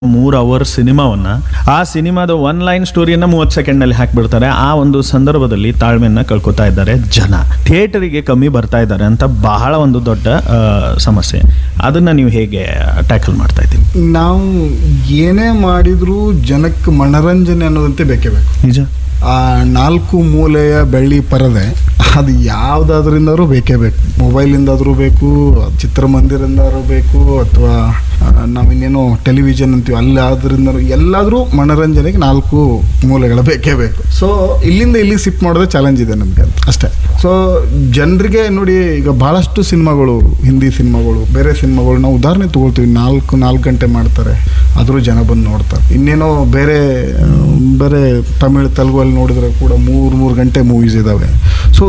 ಮೂರು ಅವರ್ ಸಿನಿಮಾವನ್ನ ಆ ಸಿನಿಮಾದ ಒನ್ ಲೈನ್ ಸ್ಟೋರಿಯನ್ನ ಮೂವತ್ತು ಸೆಕೆಂಡ್ ನಲ್ಲಿ ಹಾಕ್ಬಿಡ್ತಾರೆ ಆ ಒಂದು ಸಂದರ್ಭದಲ್ಲಿ ತಾಳ್ಮೆಯನ್ನ ಕಳ್ಕೊತಾ ಇದ್ದಾರೆ ಜನ ಥಿಯೇಟರಿಗೆ ಕಮ್ಮಿ ಬರ್ತಾ ಇದ್ದಾರೆ ಅಂತ ಬಹಳ ಒಂದು ದೊಡ್ಡ ಆ, ಸಮಸ್ಯೆ ಅದನ್ನ ನೀವು ಹೇಗೆ ಟ್ಯಾಕಲ್ ಮಾಡ್ತಾ ಇದ್ದೀವಿ ನಾವು ಏನೇ ಮಾಡಿದ್ರೂ ಜನಕ್ಕೆ ಮನರಂಜನೆ ಅನ್ನೋದಂತೆ ಬೇಕೇ ಬೇಕು ನಿಜ ಆ ನಾಲ್ಕು ಮೂಲೆಯ ಬೆಳ್ಳಿ ಪರದೆ ಅದು ಯಾವುದಾದ್ರಿಂದಾದ್ರೂ ಬೇಕೇ ಬೇಕು ಮೊಬೈಲಿಂದಾದ್ರೂ ಬೇಕು ಚಿತ್ರಮಂದಿರದಿಂದಾದ್ರೂ ಬೇಕು ಅಥವಾ ನಾವಿನ್ನೇನೋ ಟೆಲಿವಿಷನ್ ಅಂತೀವಿ ಅಲ್ಲಾದ್ರಿಂದ ಎಲ್ಲಾದರೂ ಮನರಂಜನೆಗೆ ನಾಲ್ಕು ಮೂಲೆಗಳು ಬೇಕೇ ಬೇಕು ಸೊ ಇಲ್ಲಿಂದ ಇಲ್ಲಿ ಶಿಫ್ಟ್ ಮಾಡೋದೇ ಚಾಲೆಂಜ್ ಇದೆ ನಮಗೆ ಅಷ್ಟೇ ಸೊ ಜನರಿಗೆ ನೋಡಿ ಈಗ ಭಾಳಷ್ಟು ಸಿನಿಮಾಗಳು ಹಿಂದಿ ಸಿನಿಮಾಗಳು ಬೇರೆ ಸಿನಿಮಾಗಳು ನಾವು ಉದಾಹರಣೆ ತಗೊಳ್ತೀವಿ ನಾಲ್ಕು ನಾಲ್ಕು ಗಂಟೆ ಮಾಡ್ತಾರೆ ಆದರೂ ಜನ ಬಂದು ನೋಡ್ತಾರೆ ಇನ್ನೇನೋ ಬೇರೆ ಆ, ಬೇರೆ ತಮಿಳ್ ತೆಲುಗು ಅಲ್ಲಿ ನೋಡಿದ್ರೆ ಕೂಡ ಮೂರು ಮೂರು ಗಂಟೆ ಮೂವೀಸ್ ಇದ್ದಾವೆ ಸೊ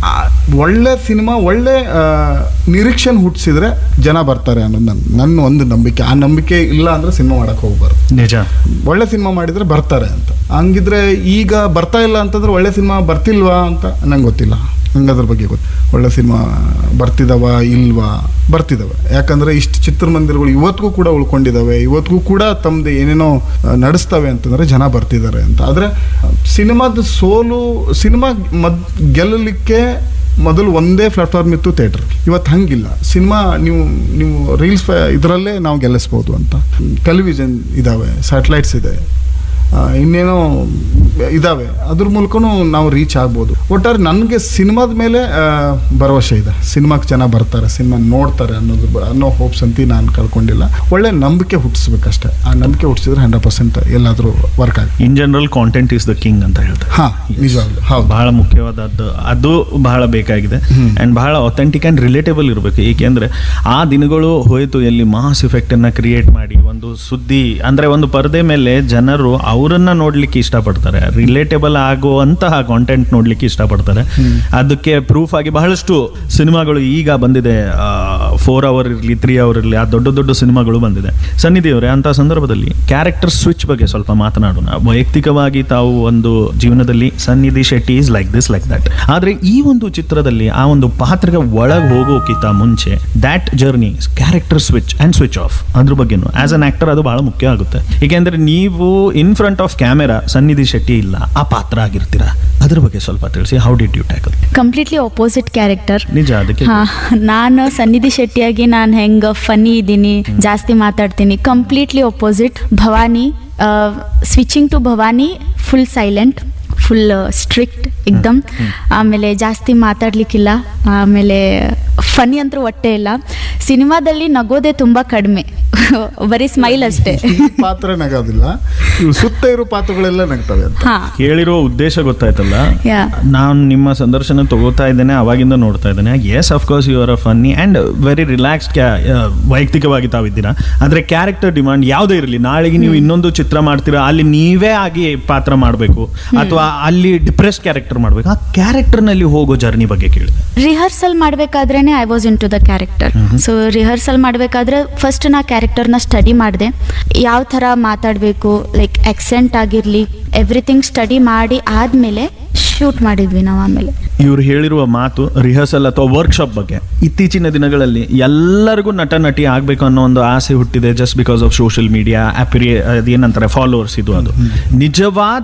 ಒಳ್ಳೆ ಸಿನಿಮಾ ಒಳ್ಳೆ ಆ, ನಿರೀಕ್ಷೆನ ಹುಟ್ಟಿಸಿದ್ರೆ ಜನ ಬರ್ತಾರೆ ಅನ್ನೋದು ನನ್ನ ನನ್ನ ಒಂದು ನಂಬಿಕೆ ಆ ನಂಬಿಕೆ ಇಲ್ಲ ಅಂದರೆ ಸಿನಿಮಾ ಮಾಡಕ್ಕೆ ಹೋಗ್ಬಾರ್ದು ನಿಜ ಒಳ್ಳೆ ಸಿನಿಮಾ ಮಾಡಿದರೆ ಬರ್ತಾರೆ ಅಂತ ಹಂಗಿದ್ರೆ ಈಗ ಬರ್ತಾ ಇಲ್ಲ ಅಂತಂದ್ರೆ ಒಳ್ಳೆ ಸಿನಿಮಾ ಬರ್ತಿಲ್ವಾ ಅಂತ ನಂಗೆ ಗೊತ್ತಿಲ್ಲ ನಂಗೆ ಅದ್ರ ಬಗ್ಗೆ ಗೊತ್ತು ಒಳ್ಳೆ ಸಿನಿಮಾ ಬರ್ತಿದಾವ ಇಲ್ವಾ ಬರ್ತಿದಾವೆ ಯಾಕಂದರೆ ಇಷ್ಟು ಚಿತ್ರಮಂದಿರಗಳು ಇವತ್ತಿಗೂ ಕೂಡ ಉಳ್ಕೊಂಡಿದ್ದಾವೆ ಇವತ್ತಿಗೂ ಕೂಡ ತಮ್ಮದು ಏನೇನೋ ಆ, ನಡೆಸ್ತವೆ ಅಂತಂದರೆ ಜನ ಬರ್ತಿದ್ದಾರೆ ಅಂತ ಆದರೆ ಸಿನಿಮಾದ ಸೋಲು ಸಿನಿಮಾ ಮದ್ ಗೆಲ್ಲಲಿಕ್ಕೆ ಮೊದಲು ಒಂದೇ ಪ್ಲಾಟ್ಫಾರ್ಮ್ ಇತ್ತು ಥಿಯೇಟರ್ ಇವತ್ತು ಹಂಗಿಲ್ಲ ಸಿನಿಮಾ ನೀವು ನೀವು ರೀಲ್ಸ್ ಇದರಲ್ಲೇ ನಾವು ಗೆಲ್ಲಿಸ್ಬೋದು ಅಂತ ಟೆಲಿವಿಷನ್ ಇದ್ದಾವೆ ಸ್ಯಾಟಲೈಟ್ಸ್ ಇದೆ ಆ, ಇನ್ನೇನೋ ಇದ್ದಾವೆ ಅದ್ರ ಮೂಲಕನೂ ನಾವು ರೀಚ್ ಆಗ್ಬೋದು ಒಟ್ಟಾರೆ ನನಗೆ ಸಿನಿಮಾದ ಮೇಲೆ ಆ, ಭರವಸೆ ಇದೆ ಸಿನಿಮಾಕ್ಕೆ ಜನ ಬರ್ತಾರೆ ಸಿನಿಮಾ ನೋಡ್ತಾರೆ ಅನ್ನೋದು ಬ- ಅನ್ನೋ ಹೋಪ್ಸ್ ಅಂತ ನಾನು ಕಳ್ಕೊಂಡಿಲ್ಲ ಒಳ್ಳೆ ನಂಬಿಕೆ ಹುಟ್ಟಿಸ್ಬೇಕಷ್ಟೇ ಆ ನಂಬಿಕೆ ಹುಟ್ಟಿಸಿದ್ರೆ ಹಂಡ್ರೆಡ್ ಪರ್ಸೆಂಟ್ ಎಲ್ಲಾದರೂ ವರ್ಕ್ ಆಗುತ್ತೆ in general content is the king ಅಂತ ಹೇಳ್ತಾರೆ ಹಾಂ ನಿಜವಾಗ್ಲು ಹೌದು ಬಹಳ ಮುಖ್ಯವಾದದ್ದು ಅದು ಬಹಳ ಬೇಕಾಗಿದೆ ಅಂಡ್ ಬಹಳ ಅಥೆಂಟಿಕ್ ಅಂಡ್ ರಿಲೇಟೇಬಲ್ ಇರಬೇಕು ಏಕೆಂದ್ರೆ ಆ ದಿನಗಳು ಹೋಯ್ತು ಎಲ್ಲಿ ಮಾಸ್ ಇಫೆಕ್ಟ್ ಅನ್ನ ಕ್ರಿಯೇಟ್ ಮಾಡಿ ಒಂದು ಸುದ್ದಿ ಅಂದ್ರೆ ಒಂದು ಪರದೆ ಮೇಲೆ ಜನರು ಅವರನ್ನ ನೋಡ್ಲಿಕ್ಕೆ ಇಷ್ಟಪಡ್ತಾರೆ ರಿಲೇಟೇಬಲ್ ಆಗುವಂತಹ ಕಾಂಟೆಂಟ್ ನೋಡ್ಲಿಕ್ಕೆ ಇಷ್ಟಪಡ್ತಾರೆ ಅದಕ್ಕೆ ಪ್ರೂಫ್ ಆಗಿ ಬಹಳಷ್ಟು ಸಿನಿಮಾಗಳು ಈಗ ಬಂದಿದೆ ಫೋರ್ ಅವರ್ ಇರಲಿ ತ್ರೀ ಅವರ್ ಇರಲಿ ಆ ದೊಡ್ಡ ದೊಡ್ಡ ಸಿನಿಮಾಗಳು ಬಂದಿದೆ ಸನ್ನಿಧಿ ಅವರೇ ಅಂತ ಸಂದರ್ಭದಲ್ಲಿ ಕ್ಯಾರೆಕ್ಟರ್ ಸ್ವಿಚ್ ಬಗ್ಗೆ ಸ್ವಲ್ಪ ಮಾತನಾಡೋಣ ವೈಯಕ್ತಿಕವಾಗಿ ತಾವು ಒಂದು ಜೀವನದಲ್ಲಿ Sannidhi Shetty is like this like that ಆದ್ರೆ ಈ ಒಂದು ಚಿತ್ರದಲ್ಲಿ ಆ ಒಂದು ಪಾತ್ರಕ್ಕೆ ಒಳಗೆ ಹೋಗೋಕ್ಕಿಂತ ಮುಂಚೆ that journey character switch and switch off ಅದ್ರ ಬಗ್ಗೆನು ಆಸ್ ಅನ್ ಆಕ್ಟರ್ ಅದು ಬಹಳ ಮುಖ್ಯ ಆಗುತ್ತೆ ಏಕೆಂದ್ರೆ ನೀವು ಇನ್ ಫ್ರಂಟ್ ಆಫ್ ಕ್ಯಾಮೆರಾ ಸನ್ನಿಧಿ ಶೆಟ್ಟಿ ಇಲ್ಲ ಆ ಪಾತ್ರ ಆಗಿರ್ತೀರಾ ಅದ್ರ ಬಗ್ಗೆ ಸ್ವಲ್ಪ ತಿಳಿಸಿ how did you tackle completely opposite character ನಿಜ ಅದಕ್ಕೆ ಹಾ ನಾನು ಸನ್ನಿಧಿ ಶೆಟ್ಟಿಯಾಗಿ ನಾನು ಹೆಂಗೆ ಫನಿ ಇದ್ದೀನಿ ಜಾಸ್ತಿ ಮಾತಾಡ್ತೀನಿ completely opposite Bhavani switching to Bhavani full silent full strict ಎಕ್ದಮ್ ಆಮೇಲೆ ಜಾಸ್ತಿ ಮಾತಾಡ್ಲಿಕ್ಕಿಲ್ಲ ಆಮೇಲೆ ಫನಿ ಅಂತೂ ಹೊಟ್ಟೆ ಇಲ್ಲ ಸಿನಿಮಾದಲ್ಲಿ ನಗೋದೇ ತುಂಬ ಕಡಿಮೆ ಬರೀ ಸ್ಮೈಲ್ ಅಷ್ಟೇ ಈ ಪಾತ್ರ ನಗೋದಿಲ್ಲ ಇವು ಸುತ್ತ ಇರೋ ಪಾತ್ರಗಳೆಲ್ಲ ನಗ್ತವೆ ಅಂತ ಹಾ ಕೇಳಿರೋ ಉದ್ದೇಶ ಗೊತ್ತಾಯ್ತಲ್ಲ ಯಾ ನಾನು ನಿಮ್ಮ ಸಂದರ್ಶನ ತಗೋತಾ ಇದ್ದೇನೆ ಅವಾಗಿಂದ ನೋಡ್ತಾ ಇದ್ದೇನೆ yes of course you are a funny and very relaxed ಕ್ಯಾ ವೈಯಕ್ತಿಕವಾಗಿ ತಾವಿದ್ದೀರಾ ಆದರೆ ಕ್ಯಾರೆಕ್ಟರ್ ಡಿಮಾಂಡ್ ಯಾವುದೇ ಇರಲಿ ನಾಳೆಗೆ ನೀವು ಇನ್ನೊಂದು ಚಿತ್ರ ಮಾಡ್ತೀರಾ ಅಲ್ಲಿ ನೀವೇ ಆಗಿ ಪಾತ್ರ ಮಾಡಬೇಕು ಅಥವಾ ಅಲ್ಲಿ ಡಿಪ್ರೆಸ್ ಕ್ಯಾರೆಕ್ಟರ್ ಮಾಡಬೇಕು ಆ ಕ್ಯಾರೆಕ್ಟರ್ನಲ್ಲಿ ಹೋಗೋ ಜರ್ನಿ ಬಗ್ಗೆ ಕೇಳಿದೆ ರಿಹರ್ಸಲ್ ಮಾಡಬೇಕಾದ್ರೇ I was into the character so rehearsal ಮಾಡಬೇಕಾದ್ರೆ ಫಸ್ಟ್ ನಾ ಕ್ಯಾರೆಕ್ಟರ್ನ ಸ್ಟಡಿ ಮಾಡಿದೆ ಯಾವ ಥರ ಮಾತಾಡಬೇಕು ಲೈಕ್ ಆಕ್ಸೆಂಟ್ ಆಗಿರಲಿ ಎವ್ರಿಥಿಂಗ್ ಸ್ಟಡಿ ಮಾಡಿ ಆದಮೇಲೆ ಶೂಟ್ ಮಾಡಿದ್ವಿ ನಾವು ಆಮೇಲೆ ಇವ್ರು ಹೇಳಿರುವ ಮಾತು ರಿಹರ್ಸಲ್ ಅಥವಾ ವರ್ಕ್ಶಾಪ್ ಬಗ್ಗೆ ಇತ್ತೀಚಿನ ದಿನಗಳಲ್ಲಿ ಎಲ್ಲರಿಗೂ ನಟ ನಟಿ ಆಗಬೇಕು ಅನ್ನೋ ಒಂದು ಆಸೆ ಹುಟ್ಟಿದೆ just because of social media ಅಪಿರಿಯ ಅದೇನಂತಾರೆ ಫಾಲೋವರ್ಸ್ ಇದು ಅದು ನಿಜವಾದ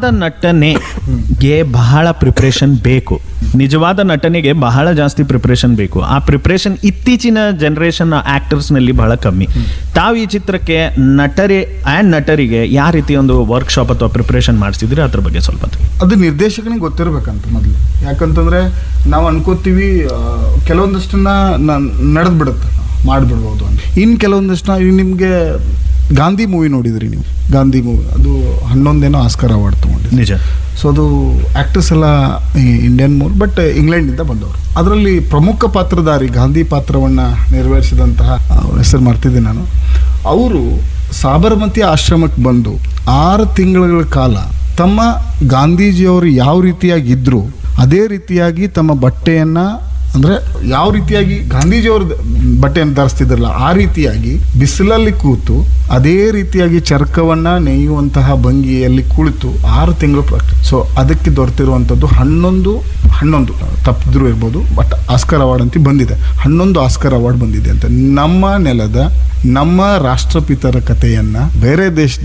ನಟನೆಗೆ ಬಹಳ ಪ್ರಿಪ್ರೇಷನ್ ಬೇಕು ನಿಜವಾದ ನಟನೆಗೆ ಬಹಳ ಜಾಸ್ತಿ ಪ್ರಿಪ್ರೇಷನ್ ಬೇಕು ಆ ಪ್ರಿಪ್ರೇಷನ್ ಇತ್ತೀಚಿನ ಜನರೇಷನ್ ಆಕ್ಟರ್ಸ್ನಲ್ಲಿ ಬಹಳ ಕಮ್ಮಿ ತಾವು ಈ ಚಿತ್ರಕ್ಕೆ ನಟರಿ ಆ್ಯಂಡ್ ನಟರಿಗೆ ಯಾವ ರೀತಿ ಒಂದು ವರ್ಕ್ಶಾಪ್ ಅಥವಾ ಪ್ರಿಪ್ರೇಷನ್ ಮಾಡಿಸಿದ್ರೆ ಅದ್ರ ಬಗ್ಗೆ ಸ್ವಲ್ಪ ತಿಳಿ. ಅದು ನಿರ್ದೇಶಕನಿಗೆ ಗೊತ್ತಿರ್ಬೇಕಂತ ಮೊದಲು ಯಾಕಂತಂದ್ರೆ ನಾವು ಅನ್ಕೋತೀವಿ ಆ, ಕೆಲವೊಂದಷ್ಟನ್ನ ನಡೆದು ಬಿಡುತ್ತೆ ಮಾಡಿಬಿಡ್ಬೋದು ಅಂತ ಇನ್ನು ಕೆಲವೊಂದಷ್ಟನ್ನ ಈಗ ನಿಮಗೆ ಗಾಂಧಿ ಮೂವಿ ನೋಡಿದ್ರಿ ನೀವು ಗಾಂಧಿ ಮೂವಿ ಅದು ಹನ್ನೊಂದೇನೋ ಆಸ್ಕರ್ ಅವಾರ್ಡ್ ತೊಗೊಂಡಿದೆ ನಿಜ ಸೊ ಅದು ಆ್ಯಕ್ಟರ್ಸ್ ಎಲ್ಲ ಇಂಡಿಯನ್ ಮೂರ್ ಬಟ್ ಇಂಗ್ಲೆಂಡಿಂದ ಬಂದವರು ಅದರಲ್ಲಿ ಪ್ರಮುಖ ಪಾತ್ರಧಾರಿ ಗಾಂಧಿ ಪಾತ್ರವನ್ನು ನಿರ್ವಹಿಸಿದಂತಹ ಅವ್ರ ಹೆಸರು ಮರ್ತಿದ್ದೀನಿ ನಾನು ಅವರು ಸಾಬರಮತಿ ಆಶ್ರಮಕ್ಕೆ ಬಂದು ಆರು ತಿಂಗಳ ಕಾಲ ತಮ್ಮ ಗಾಂಧೀಜಿಯವರು ಯಾವ ರೀತಿಯಾಗಿದ್ದರು ಅದೇ ರೀತಿಯಾಗಿ ತಮ್ಮ ಬಟ್ಟೆಯನ್ನು ಅಂದ್ರೆ ಯಾವ ರೀತಿಯಾಗಿ ಗಾಂಧೀಜಿಯವರು ಬಟ್ಟೆಯನ್ನು ಧರಿಸ್ತಿದ್ರಲ್ಲ ಆ ರೀತಿಯಾಗಿ ಬಿಸಿಲಲ್ಲಿ ಕೂತು ಅದೇ ರೀತಿಯಾಗಿ ಚರ್ಕವನ್ನ ನೇಯುವಂತಹ ಭಂಗಿಯಲ್ಲಿ ಕುಳಿತು ಆರು ತಿಂಗಳು ಪ್ರಾಕ್ಟೀಸ್ ಸೊ ಅದಕ್ಕೆ ದೊರೆತಿರುವಂಥದ್ದು ಹನ್ನೊಂದು ಹನ್ನೊಂದು ತಪ್ಪಿದ್ರು ಇರ್ಬೋದು ಬಟ್ ಆಸ್ಕರ್ ಅವಾರ್ಡ್ ಅಂತ ಬಂದಿದೆ ಹನ್ನೊಂದು ಆಸ್ಕರ್ ಅವಾರ್ಡ್ ಬಂದಿದೆ ಅಂತ ನಮ್ಮ ನೆಲದ ನಮ್ಮ ರಾಷ್ಟ್ರಪಿತರ ಕಥೆಯನ್ನ ಬೇರೆ ದೇಶದ